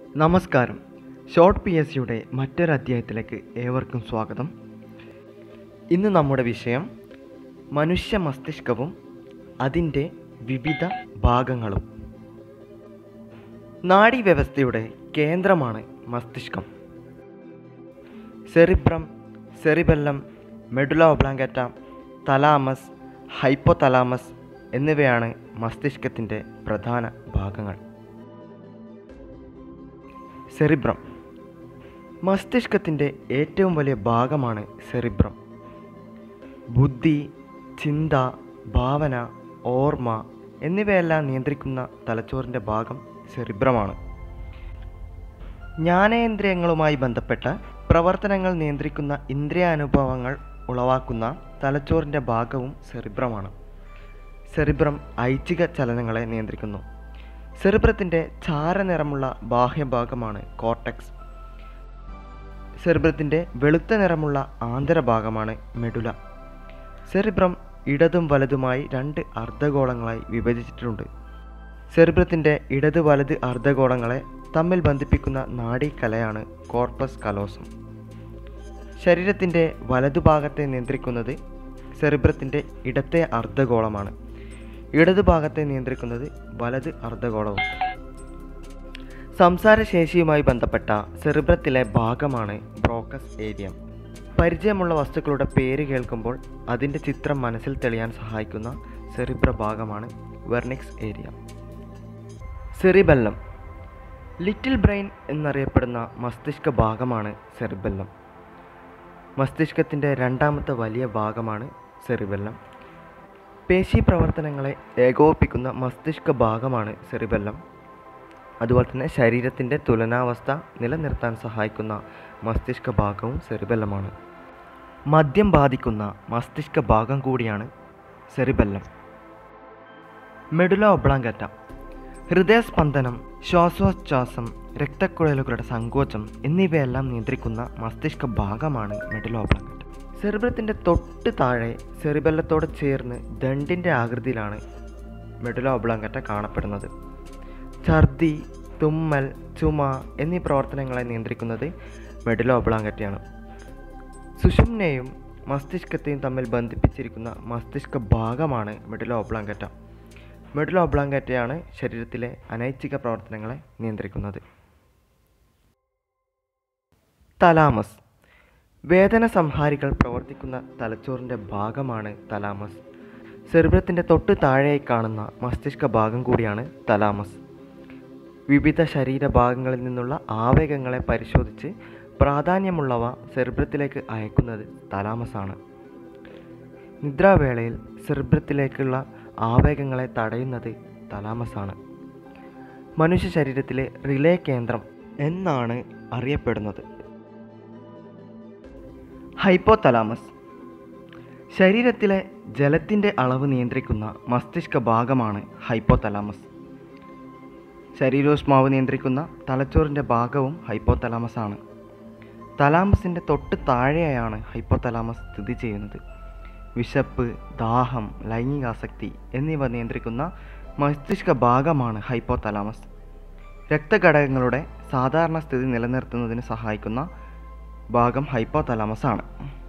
നമസ്കാരം short P S സിയുടെ മറ്റൊരു അധ്യായത്തിലേക്ക് ഏവർക്കും സ്വാഗതം ഇന്ന് നമ്മുടെ വിഷയം മനുഷ്യ മസ്തിഷ്കവും അതിൻ്റെ വിവിധ ഭാഗങ്ങളും നാഡീവ്യവസ്ഥയുടെ കേന്ദ്രമാണ് മസ്തിഷ്കം cerebrum cerebellum medulla oblongata thalamus hypothalamus എന്നിവയാണ് മസ്തിഷ്കത്തിൻ്റെ പ്രധാന ഭാഗങ്ങൾ സെറിബ്രം മസ്തിഷ്കത്തിൻ്റെ ഏറ്റവും വലിയ ഭാഗമാണ് സെറിബ്രം ബുദ്ധി ചിന്ത ഭാവന ഓർമ്മ എന്നിവയെല്ലാം നിയന്ത്രിക്കുന്ന തലച്ചോറിൻ്റെ ഭാഗം സെറിബ്രമാണ് ജ്ഞാനേന്ദ്രിയങ്ങളുമായി ബന്ധപ്പെട്ട പ്രവർത്തനങ്ങൾ നിയന്ത്രിക്കുന്ന ഇന്ദ്രിയാനുഭവങ്ങൾ ഉളവാക്കുന്ന തലച്ചോറിൻ്റെ ഭാഗവും സെറിബ്രമാണ് സെറിബ്രം ഐച്ഛിക ചലനങ്ങളെ നിയന്ത്രിക്കുന്നു സെറിബ്രത്തിൻ്റെ ചാരനിറമുള്ള ബാഹ്യഭാഗമാണ് കോർട്ടെക്സ് സെറിബ്രത്തിൻ്റെ വെളുത്ത നിറമുള്ള ആന്തരഭാഗമാണ് മെഡുല സെറിബ്രം ഇടതും വലതുമായി രണ്ട് അർദ്ധഗോളങ്ങളായി വിഭജിച്ചിട്ടുണ്ട് സെറിബ്രത്തിൻ്റെ ഇടത് വലത് അർദ്ധഗോളങ്ങളെ തമ്മിൽ ബന്ധിപ്പിക്കുന്ന നാഡീകലയാണ് കോർപ്പസ് കലോസം ശരീരത്തിൻ്റെ വലതുഭാഗത്തെ നിയന്ത്രിക്കുന്നത് സെറിബ്രത്തിൻ്റെ ഇടത്തെ അർദ്ധഗോളമാണ് ഇടതുഭാഗത്തെ നിയന്ത്രിക്കുന്നത് വലത് അർദ്ധഗോളവും സംസാരശേഷിയുമായി ബന്ധപ്പെട്ട സെറിബ്രത്തിലെ ഭാഗമാണ് ബ്രോക്കസ് ഏരിയ പരിചയമുള്ള വസ്തുക്കളുടെ പേര് കേൾക്കുമ്പോൾ അതിൻ്റെ ചിത്രം മനസ്സിൽ തെളിയാൻ സഹായിക്കുന്ന സെറിബ്ര ഭാഗമാണ് Wernicke's area cerebellum little brain എന്നറിയപ്പെടുന്ന മസ്തിഷ്ക ഭാഗമാണ് സെറിബെല്ലം മസ്തിഷ്കത്തിൻ്റെ രണ്ടാമത്തെ വലിയ ഭാഗമാണ് സെറിബെല്ലം പേശി പ്രവർത്തനങ്ങളെ ഏകോപിപ്പിക്കുന്ന മസ്തിഷ്ക ഭാഗമാണ് സെറിബെല്ലം അതുപോലെ തന്നെ ശരീരത്തിൻ്റെ തുലനാവസ്ഥ നിലനിർത്താൻ സഹായിക്കുന്ന മസ്തിഷ്ക ഭാഗവും സെറിബെല്ലമാണ് മദ്യം ബാധിക്കുന്ന മസ്തിഷ്ക ഭാഗം കൂടിയാണ് സെറിബെല്ലം മെഡുല ഒബ്ലാങ്കറ്റ ഹൃദയസ്പന്ദനം ശ്വാസോച്ഛ്വാസം രക്തക്കുഴലുകളുടെ സങ്കോചം എന്നിവയെല്ലാം നിയന്ത്രിക്കുന്ന മസ്തിഷ്ക ഭാഗമാണ് മെഡുല ഒബ്ലാങ്കറ്റ സെറിബ്രത്തിൻ്റെ തൊട്ട് താഴെ സെറിബെല്ലത്തോട് ചേർന്ന് ദണ്ടിൻ്റെ ആകൃതിയിലാണ് മെഡുല ഒബ്ലാങ്കറ്റ കാണപ്പെടുന്നത് ഛർദി തുമ്മൽ ചുമ എന്നീ പ്രവർത്തനങ്ങളെ നിയന്ത്രിക്കുന്നത് മെഡുല ഒബ്ലാങ്കറ്റയാണ് സുഷുമ്നയും മസ്തിഷ്കത്തെയും തമ്മിൽ ബന്ധിപ്പിച്ചിരിക്കുന്ന മസ്തിഷ്ക ഭാഗമാണ് മെഡുല ഒബ്ലാങ്കറ്റ മെഡുല ഒബ്ലാങ്കറ്റയാണ് ശരീരത്തിലെ അനൈച്ഛിക പ്രവർത്തനങ്ങളെ നിയന്ത്രിക്കുന്നത് തലാമസ് വേദന സംഹാരികൾ പ്രവർത്തിക്കുന്ന തലച്ചോറിൻ്റെ ഭാഗമാണ് തലാമസ് സെറിബ്രത്തിൻ്റെ തൊട്ട് താഴെയായി കാണുന്ന മസ്തിഷ്ക ഭാഗം കൂടിയാണ് തലാമസ് വിവിധ ശരീരഭാഗങ്ങളിൽ നിന്നുള്ള ആവേഗങ്ങളെ പരിശോധിച്ച് പ്രാധാന്യമുള്ളവ സെറിബ്രത്തിലേക്ക് അയക്കുന്നത് തലാമസാണ് നിദ്രാവേളയിൽ സെറിബ്രത്തിലേക്കുള്ള ആവേഗങ്ങളെ തടയുന്നത് തലാമസാണ് മനുഷ്യ ശരീരത്തിലെ റിലേ കേന്ദ്രം എന്നാണ് അറിയപ്പെടുന്നത് ഹൈപ്പോതലാമസ് ശരീരത്തിലെ ജലത്തിൻ്റെ അളവ് നിയന്ത്രിക്കുന്ന മസ്തിഷ്ക ഭാഗമാണ് ഹൈപ്പോതലാമസ് ശരീരോഷ്മാവ് നിയന്ത്രിക്കുന്ന തലച്ചോറിൻ്റെ ഭാഗവും ഹൈപ്പോതലാമസ് ആണ് തലാമസിൻ്റെ തൊട്ട് താഴെയായാണ് ഹൈപ്പോതലാമസ് സ്ഥിതി ചെയ്യുന്നത് വിശപ്പ് ദാഹം ലൈംഗികാസക്തി എന്നിവ നിയന്ത്രിക്കുന്ന മസ്തിഷ്ക ഭാഗമാണ് ഹൈപ്പോതലാമസ് രക്തഘടകങ്ങളുടെ സാധാരണ സ്ഥിതി നിലനിർത്തുന്നതിന് സഹായിക്കുന്ന ഭാഗം ഹൈപ്പോതലാമസ് ആണ്